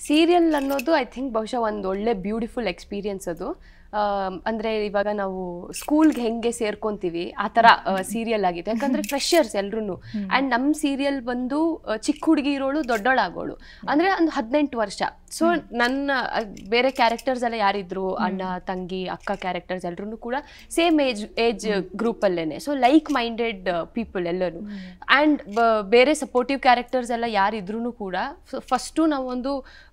Serial ಅನ್ನೋದು I think ಬಹುಶಃ ಒಂದು ಒಳ್ಳೆ ಬ್ಯೂಟಿಫುಲ್ ಎಕ್ಸ್ಪೀರಿಯನ್ಸ್ ಅದು ಆಮ್, ಅಂದ್ರೆ ಇವಾಗ ನಾವು ಸ್ಕೂಲ್ಗೆ ಹೆಂಗೆ ಸೇರ್ಕೊಂತೀವಿ ಆ ಥರ ಸೀರಿಯಲ್ ಆಗಿದೆ ಯಾಕಂದ್ರೆ ಫ್ರೆಶರ್ಸ್ ಎಲ್ರು ಆ್ಯಂಡ್ ನಮ್ಮ ಸೀರಿಯಲ್ ಬಂದು ಆ, ಚಿಕ್ಕ ಹುಡುಗಿ ಇರೋಳು ದೊಡ್ಡೋಳಾಗೋಳು ಅಂದ್ರೆ ಒಂದು ಹದಿನೆಂಟು ವರ್ಷ ಸೊ ನನ್ನ ಆ, ಬೇರೆ ಕ್ಯಾರೆಕ್ಟರ್ಸ್ ಎಲ್ಲ ಯಾರಿದ್ರು ಅಣ್ಣ ತಂಗಿ ಅಕ್ಕ ಕ್ಯಾರೆಕ್ಟರ್ಸ್ ಎಲ್ರೂ ಕೂಡ ಸೇಮ್ ಏಜ್ ಏಜ್ ಗ್ರೂಪಲ್ಲೇನೆ ಸೊ ಲೈಕ್ ಮೈಂಡೆಡ್ ಪೀಪಲ್ ಎಲ್ಲರೂ ಆ್ಯಂಡ್ ಬೇರೆ ಸಪೋರ್ಟಿವ್ ಕ್ಯಾರೆಕ್ಟರ್ಸ್ ಎಲ್ಲ ಯಾರಿದ್ರೂ ಕೂಡ ಫಸ್ಟು ನಾವೊಂದು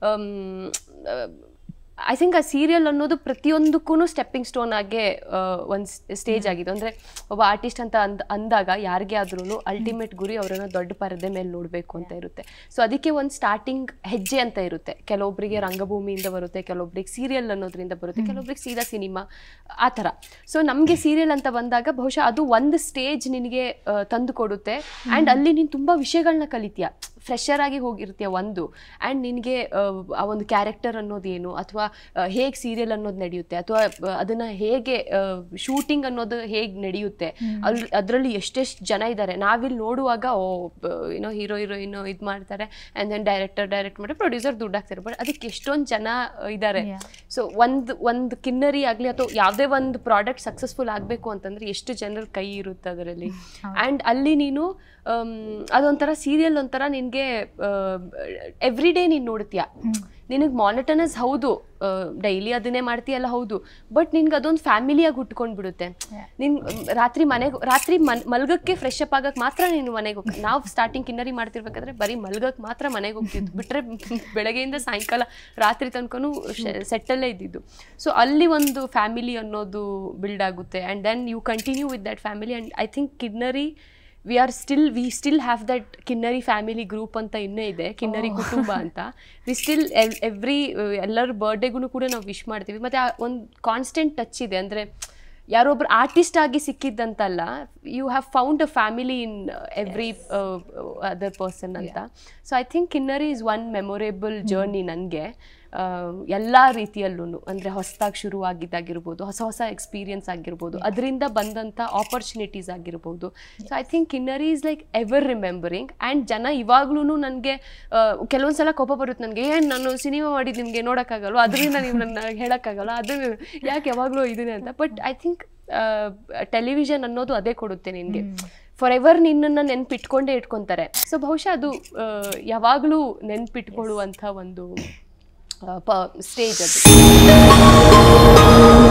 ಐ ಥಿಂಕ್ ಆ ಸೀರಿಯಲ್ ಅನ್ನೋದು ಪ್ರತಿಯೊಂದಕ್ಕೂ ಸ್ಟೆಪ್ಪಿಂಗ್ ಸ್ಟೋನ್ ಆಗೇ ಒಂದು ಸ್ಟೇಜ್ ಆಗಿದೆ ಅಂದರೆ ಒಬ್ಬ ಆರ್ಟಿಸ್ಟ್ ಅಂತ ಅಂದ್ ಅಂದಾಗ ಯಾರಿಗೇ ಆದ್ರೂ ಅಲ್ಟಿಮೇಟ್ ಗುರಿ ಅವರನ್ನು ದೊಡ್ಡ ಪರದೆ ಮೇಲೆ ನೋಡಬೇಕು ಅಂತ ಇರುತ್ತೆ ಸೊ ಅದಕ್ಕೆ ಒಂದು ಸ್ಟಾರ್ಟಿಂಗ್ ಹೆಜ್ಜೆ ಅಂತ ಇರುತ್ತೆ ಕೆಲವೊಬ್ಬರಿಗೆ ರಂಗಭೂಮಿಯಿಂದ ಬರುತ್ತೆ ಕೆಲವೊಬ್ರಿಗೆ ಸೀರಿಯಲ್ ಅನ್ನೋದ್ರಿಂದ ಬರುತ್ತೆ ಕೆಲವೊಬ್ರಿಗೆ ಸೀದಾ ಸಿನಿಮಾ ಆ ಥರ ಸೊ ನಮಗೆ ಸೀರಿಯಲ್ ಅಂತ ಬಂದಾಗ ಬಹುಶಃ ಅದು ಒಂದು ಸ್ಟೇಜ್ ನಿನಗೆ ತಂದು ಕೊಡುತ್ತೆ ಆ್ಯಂಡ್ ಅಲ್ಲಿ ನೀನು ತುಂಬ ವಿಷಯಗಳನ್ನ ಕಲಿತೀಯ ಫ್ರೆಶರ್ ಆಗಿ ಹೋಗಿರ್ತೀಯ ಒಂದು ಆ್ಯಂಡ್ ನಿನಗೆ ಆ ಒಂದು ಕ್ಯಾರೆಕ್ಟರ್ ಅನ್ನೋದೇನು ಅಥವಾ ಹೇಗೆ ಸೀರಿಯಲ್ ಅನ್ನೋದು ನಡೆಯುತ್ತೆ ಅಥವಾ ಅದನ್ನು ಹೇಗೆ ಶೂಟಿಂಗ್ ಅನ್ನೋದು ಹೇಗೆ ನಡೆಯುತ್ತೆ ಅಲ್ಲಿ ಅದರಲ್ಲಿ ಎಷ್ಟೆಷ್ಟು ಜನ ಇದ್ದಾರೆ ನಾವಿಲ್ಲಿ ನೋಡುವಾಗ ಓ ಏನೋ ಹೀರೋ ಹೀರೋಯಿನ್ ಇದು ಮಾಡ್ತಾರೆ ಆ್ಯಂಡ್ ದೆನ್ ಡೈರೆಕ್ಟರ್ ಡೈರೆಕ್ಟ್ ಮಾಡಿ ಪ್ರೊಡ್ಯೂಸರ್ ದುಡ್ಡು ಹಾಕ್ತಾರೆ ಬಟ್ ಅದಕ್ಕೆ ಎಷ್ಟೊಂದು ಜನ ಇದ್ದಾರೆ Yeah. ಸೊ ಒಂದು ಒಂದು ಕಿನ್ನರಿ ಆಗಲಿ ಅಥವಾ ಯಾವುದೇ ಒಂದು ಪ್ರಾಡಕ್ಟ್ ಸಕ್ಸಸ್ಫುಲ್ ಆಗಬೇಕು ಅಂತಂದ್ರೆ ಎಷ್ಟು ಜನರ ಕೈ ಇರುತ್ತೆ ಅದರಲ್ಲಿ ಆ್ಯಂಡ್ ಅಲ್ಲಿ ನೀನು ಆಮ್, ಅದೊಂಥರ ಸೀರಿಯಲ್ ಒಂಥರ ನಿನಗೆ ಎವ್ರಿ ಡೇ ನೀನು ನೋಡ್ತೀಯ ನಿನಗೆ ಮಾನಿಟನಸ್ ಹೌದು ಡೈಲಿ ಅದನ್ನೇ ಮಾಡ್ತೀಯಲ್ಲ ಹೌದು ಬಟ್ ನಿನ್ಗೆ ಅದೊಂದು ಫ್ಯಾಮಿಲಿಯಾಗಿ ಹುಟ್ಕೊಂಡು ಬಿಡುತ್ತೆ Yeah. ನಿನ್ ರಾತ್ರಿ ಮನೆಗೆ ರಾತ್ರಿ ಮನ್ ಮಲ್ಗಕ್ಕೆ ಫ್ರೆಶ್ ಅಪ್ ಆಗಕ್ಕೆ ಮಾತ್ರ ನೀನು ಮನೆಗೆ ಹೋಗಿ ನಾವು ಸ್ಟಾರ್ಟಿಂಗ್ ಕಿನ್ನರಿ ಮಾಡ್ತಿರ್ಬೇಕಾದ್ರೆ ಬರೀ ಮಲ್ಗಕ್ಕೆ ಮಾತ್ರ ಮನೆಗೆ ಹೋಗ್ತಿದ್ವಿ ಬಿಟ್ರೆ ಬೆಳಗ್ಗೆಯಿಂದ ಸಾಯಂಕಾಲ ರಾತ್ರಿ ತನಕನೂ ಸೆಟ್ಟಲ್ಲೇ ಇದ್ದಿದ್ದು ಸೊ ಅಲ್ಲಿ ಒಂದು ಫ್ಯಾಮಿಲಿ ಅನ್ನೋದು ಬಿಲ್ಡ್ ಆಗುತ್ತೆ and then you continue with that family and I think Kinnari we are still we still have that Kinnari family group ಅಂತ ಇನ್ನೇ ಇದೆ ಕಿನ್ನರಿ ಕುಟುಂಬ ಅಂತ ವಿ ಸ್ಟಿಲ್ ಎವ್ರಿ ಎಲ್ಲರ ಬರ್ಡೇಗೂ ಕೂಡ ನಾವು ವಿಶ್ ಮಾಡ್ತೀವಿ ಮತ್ತು ಆ ಒಂದು ಕಾನ್ಸ್ಟೆಂಟ್ ಟಚ್ ಇದೆ ಅಂದರೆ ಯಾರೊಬ್ರು ಆರ್ಟಿಸ್ಟ್ ಆಗಿ ಸಿಕ್ಕಿದ್ದಂತಲ್ಲ you have found a family in every other person ಅಂತ so I think Kinnari is one memorable journey ನನಗೆ ಎಲ್ಲ ರೀತಿಯಲ್ಲೂ ಅಂದರೆ ಹೊಸದಾಗಿ ಶುರು ಆಗಿದ್ದಾಗಿರ್ಬೋದು ಹೊಸ ಹೊಸ ಎಕ್ಸ್ಪೀರಿಯನ್ಸ್ ಆಗಿರ್ಬೋದು ಅದರಿಂದ ಬಂದಂಥ ಆಪರ್ಚುನಿಟೀಸ್ ಆಗಿರ್ಬೋದು so I think Kinnari is like ever remembering and ಜನ ಇವಾಗ್ಲೂ ನನಗೆ ಕೆಲವೊಂದು ಸಲ ಕೋಪ ಬರುತ್ತೆ ನನಗೆ ಏನು ನಾನು ಸಿನಿಮಾ ಮಾಡಿದ್ದು ನಿಮಗೆ ನೋಡೋಕ್ಕಾಗಲ್ವ ಅದರಿಂದ ನೀವು ನನ್ನ ಹೇಳೋಕ್ಕಾಗಲ್ಲ ಅದು ಯಾಕೆ ಯಾವಾಗಲೂ ಇದನ್ನೇ ಅಂತ ಬಟ್ ಐ ಥಿಂಕ್ ಟೆಲಿವಿಷನ್ ಅನ್ನೋದು ಅದೇ ಕೊಡುತ್ತೆ ನಿನಗೆ ಫಾರ್ ಎವರ್ ನಿನ್ನನ್ನು ನೆನ್ಪಿಟ್ಕೊಂಡೇ ಇಟ್ಕೊತಾರೆ ಸೊ ಬಹುಶಃ ಅದು ಯಾವಾಗಲೂ ನೆನ್ಪಿಟ್ಕೊಳ್ಳುವಂಥ ಒಂದು ಸ್ಟೇಜ್ ಅದು